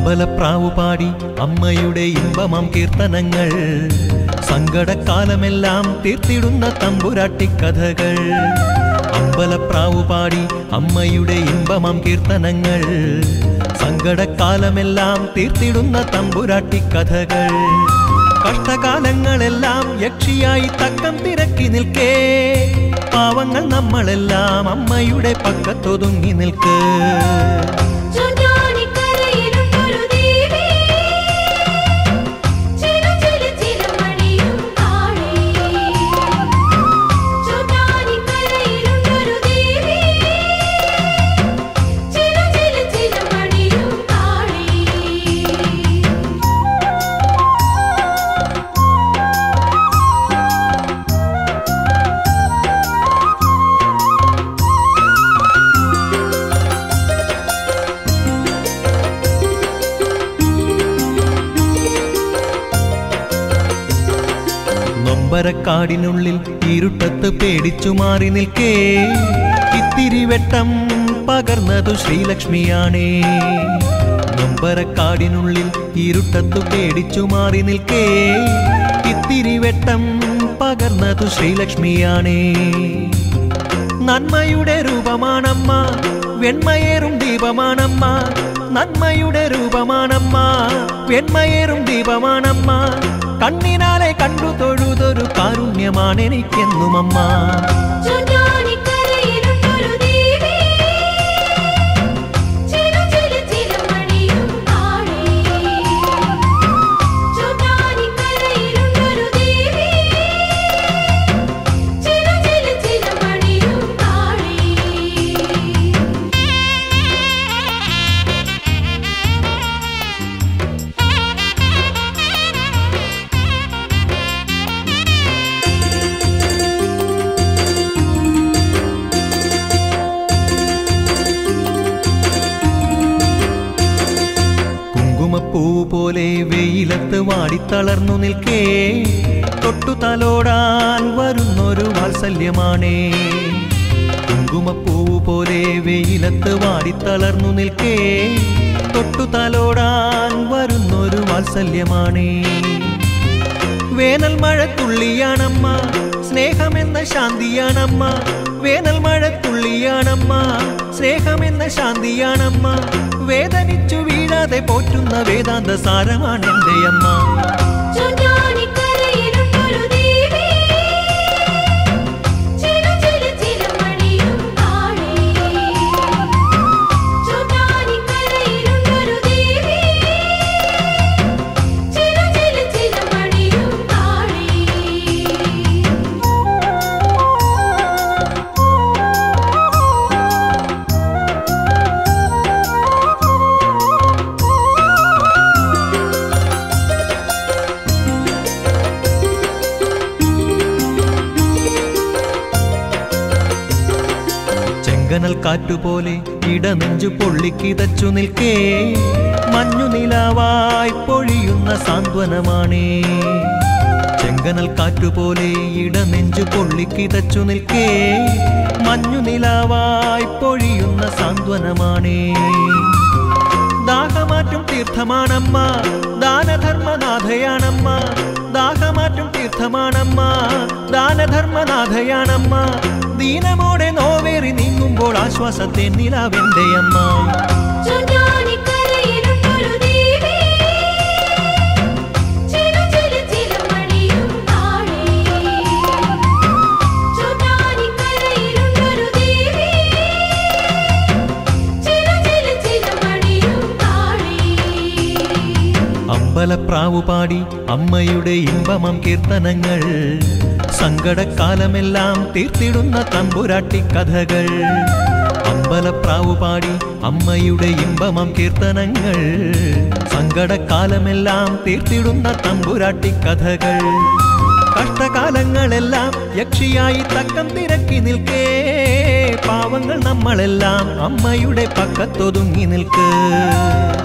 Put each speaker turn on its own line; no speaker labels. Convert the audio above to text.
അമ്പലപ്രാവു പാടി അമ്മയുടെ ഇമ്പമാം കീർത്തനങ്ങൾ സങ്കടക്കാലമെല്ലാം തീർത്തിടുന്ന തമ്പുരാട്ടിക്കഥകൾ അമ്പലപ്രാവു പാടി അമ്മയുടെ ഇമ്പമാം കീർത്തനങ്ങൾ സങ്കടക്കാലമെല്ലാം തീർത്തിടുന്ന തമ്പുരാട്ടിക്കഥകൾ കഷ്ടകാലങ്ങളെല്ലാം യക്ഷിയായി തക്കം തിരക്കി നിൽക്കേ പാവങ്ങൾ നമ്മളെല്ലാം അമ്മയുടെ പക്കത്തൊതുങ്ങി നിൽക്ക്
ചുണ്ടാനിക്കരയിലുണ്ടൊരു ദേവി ചില ചില ചില മണിയും താഴെ ചുണ്ടാനിക്കരയിലുണ്ടൊരു ദേവി ചില ചില ചില മണിയും താഴെ
നൊമ്പരക്കാടിനുള്ളിൽ ഇരുട്ടത്ത് പേടിച്ചു മാറി നിൽക്കേ ഇത്തിരി വെട്ടം പകർന്നതു ശ്രീലക്ഷ്മിയാണേ നൊമ്പരക്കാടിനുള്ളിൽ ഇരുട്ടത്തു പേടിച്ചു മാറി നിൽക്കേ ഇത്തിരി വെട്ടം പകർന്നതു ശ്രീലക്ഷ്മിയാണേ നന്മയുടെ രൂപമാണമ്മ വെണ്മയേറും ദീപമാണമ്മ നന്മയുടെ രൂപമാണമ്മ വെണ്മയേറും ദീപമാണമ്മ കണ്ണിനാലെ കണ്ടു തൊഴുതൊരു കാരുണ്യമാണ് എനിക്കെന്നുമമ്മ
ചുണ്ടാനിക്കരയിലുണ്ടൊരു ദേവി ചില ചില ചില മണിയും താഴെ ചുണ്ടാനിക്കരയിലുണ്ടൊരു ദേവി ചില ചില ചില മണിയും താഴെ
കുങ്കുമപ്പൂ പോലെ വെയിലത്ത് വാടിത്തളർന്നു നിൽക്കേ തൊട്ടു തലോടാൻ വരുന്നൊരു വാത്സല്യമാണേ കുങ്കുമപ്പൂ പോലെ വെയിലത്ത് വാടിത്തളർന്നു നിൽക്കേ തൊട്ടു തലോടാൻ വരുന്നൊരു വാത്സല്യമാണേ വേനൽ മഴത്തുള്ളിയാണമ്മ സ്നേഹമെന്ന ശാന്തിയാണമ്മ വേനൽ മഴത്തുള്ളിയാണമ്മ സ്നേഹമെന്ന ശാന്തിയാണമ്മ വേദനിച്ചു വീഴാതെ പോറ്റുന്ന വേദാന്ത സാരമാണ് എൻ്റെ അമ്മ
ചുണ്ടാനിക്കരയിലുണ്ടൊരു ദേവി ചില ചില ചില മണിയും താഴെ ചുണ്ടാനിക്കരയിലുണ്ടൊരു ദേവി ചില ചില ചില മണിയും താഴെ
ചെങ്കനൽ കാറ്റുപോലെ ഇടനെഞ്ചു പൊള്ളിക്കിതച്ചു നിൽക്കേ മഞ്ഞു നിലാവായി പൊഴിയുന്ന സാന്ത്വനമാണേ ചെങ്കനൽ കാറ്റുപോലെ ഇടനെഞ്ചു പൊള്ളിക്കിതച്ചു നിൽക്കേ മഞ്ഞു നിലാവായി പൊഴിയുന്ന സാന്ത്വനമാണേ ദാഹമാറ്റും തീർത്ഥമാണമ്മ ദാനധർമ്മനാഥയാണമ്മ ദാഹമാറ്റും തീർത്ഥമാണമ്മ ദാനധർമ്മനാഥയാണമ്മ ദീനമോടെ നോവേറി നീങ്ങുമ്പോൾ ആശ്വാസത്തെ നിലാവെന്റെ അമ്മ
ചുണ്ടാനിക്കരയിലുണ്ടൊരു ദേവി ചില ചില ചില മണിയും താഴെ ചുണ്ടാനിക്കരയിലുണ്ടൊരു ദേവി ചില ചില ചില മണിയും താഴെ
അമ്പലപ്രാവു പാടി അമ്മയുടെ ഇമ്പമം കീർത്തനങ്ങൾ സങ്കടക്കാലമെല്ലാം തീർത്തിടുന്ന തമ്പുരാട്ടി കഥകൾ അമ്പലപ്രാവു പാടി അമ്മയുടെ ഇമ്പമം കീർത്തനങ്ങൾ സങ്കടക്കാലമെല്ലാം തീർത്തിടുന്ന തമ്പുരാട്ടി കഥകൾ കഷ്ടകാലങ്ങളെല്ലാം യക്ഷിയായി തക്കം തിരക്കി നിൽക്കേ പാവങ്ങൾ നമ്മളെല്ലാം അമ്മയുടെ പക്കത്തൊതുങ്ങി നിൽക്ക്